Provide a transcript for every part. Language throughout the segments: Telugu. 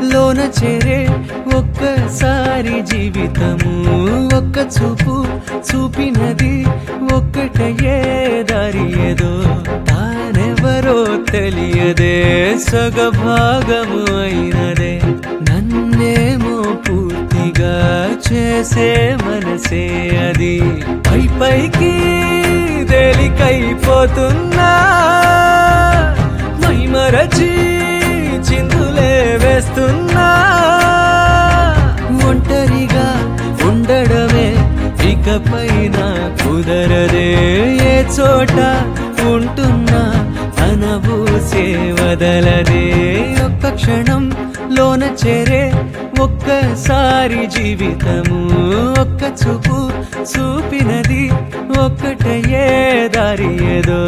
లోన చేరే ఒక్కసారి జీవితము ఒక్క చూపు చూపినది ఒక్కటయే దారి ఏదో తానెవరో తెలియదే సగభాగము అయినదే నన్నేమో పూర్తిగా చేసే మనసే అది పై పైకి తేలికైపోతున్నా మైమరచి చిందులే వేస్తున్నా ఒంటరిగా ఉండడమే ఇకపైన కుదరదే ఏ చోట ఉంటున్నా అనబూసే వదలదే ఒక్క క్షణం లోన చేరే ఒక్కసారి జీవితము ఒక్క చూపు చూపినది ఒక్కటయే దారి ఏదో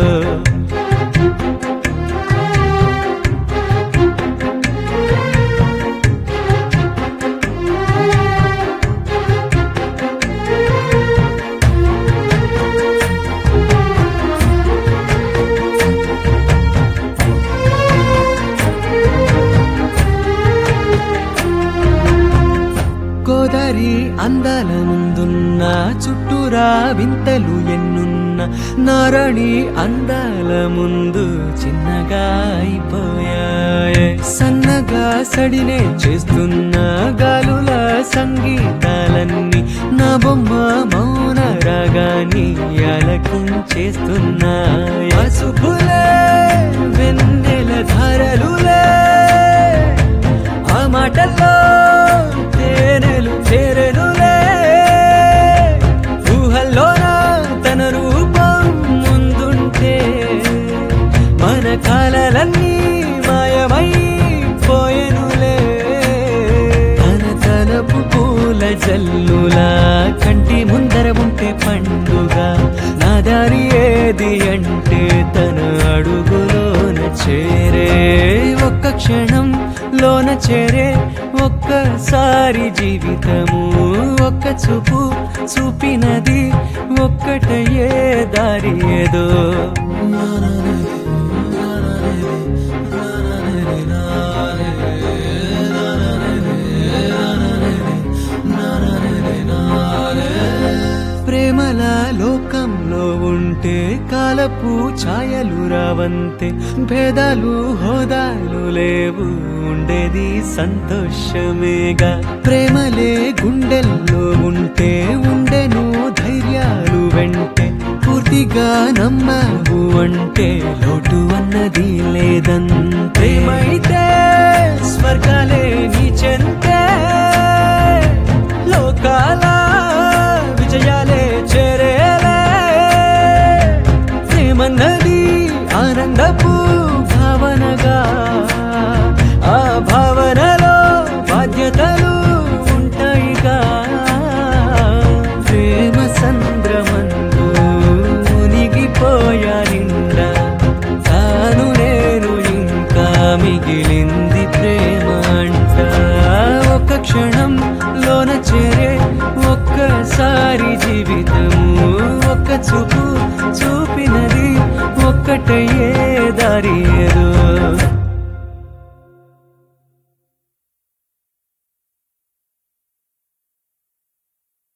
గోదారి అందాల ముందున్న చుట్టూరా వింతలు ఎన్నున్న నారణి అందాల ముందు చిన్నగా అయిపోయాయే సన్నగా సడినే చేస్తున్న గాలుల సంగీతాలన్నీ నా బొమ్మ మౌన రాగాన్ని అలకించేస్తున్నా పసుపులే వెన్నెల ధారలులే ఆ మాటల్లో తేనెలు చేరెనులే ఊహల్లోన తన రూపం ముందుంటే మన కాలలన్నీ మాయమై పోయెనులే తన తలపు పూల జల్లులా కంటి ముందర ఉంటే పండుగ నా దారి ఏది అంటే తన అడుగులోన చేరే ఒక్క క్షణం లోన చేరే ఒక్కసారి జీవితము ఒక్క చూపు చూపినది ఒక్కటయే దారి ఏదో ప్రేమల లోకంలో ఉంటే కాలపు ఛాయలు రావంతే భేదాలు హోదాలు లేవు ఉండేది సంతోషమేగా ప్రేమలే గుండెల్లో ఉంటే ఉండెను ధైర్యాలు వెంటే పూర్తిగా నమ్మవు అంటే లోటు అన్నది లేదంతే ప్రేమైతే స్వర్గాలే నీ చెంతే లోకాల విజయాలే చేరేలే ప్రేమన్నది ఆనందపు భావనగా ఆ భావనలో బాధ్యతలు ఉంటాయిగా ప్రేమ సంద్రమందు మునిగిపోయా నిండా తాను నేను ఇంకా మిగిలింది ప్రేమ అంట ఒక క్షణం లోన చేరే ఒక్కసారి జీవితము ఒక్క చూపు చూపినది ఒక్కటయ్యే దారి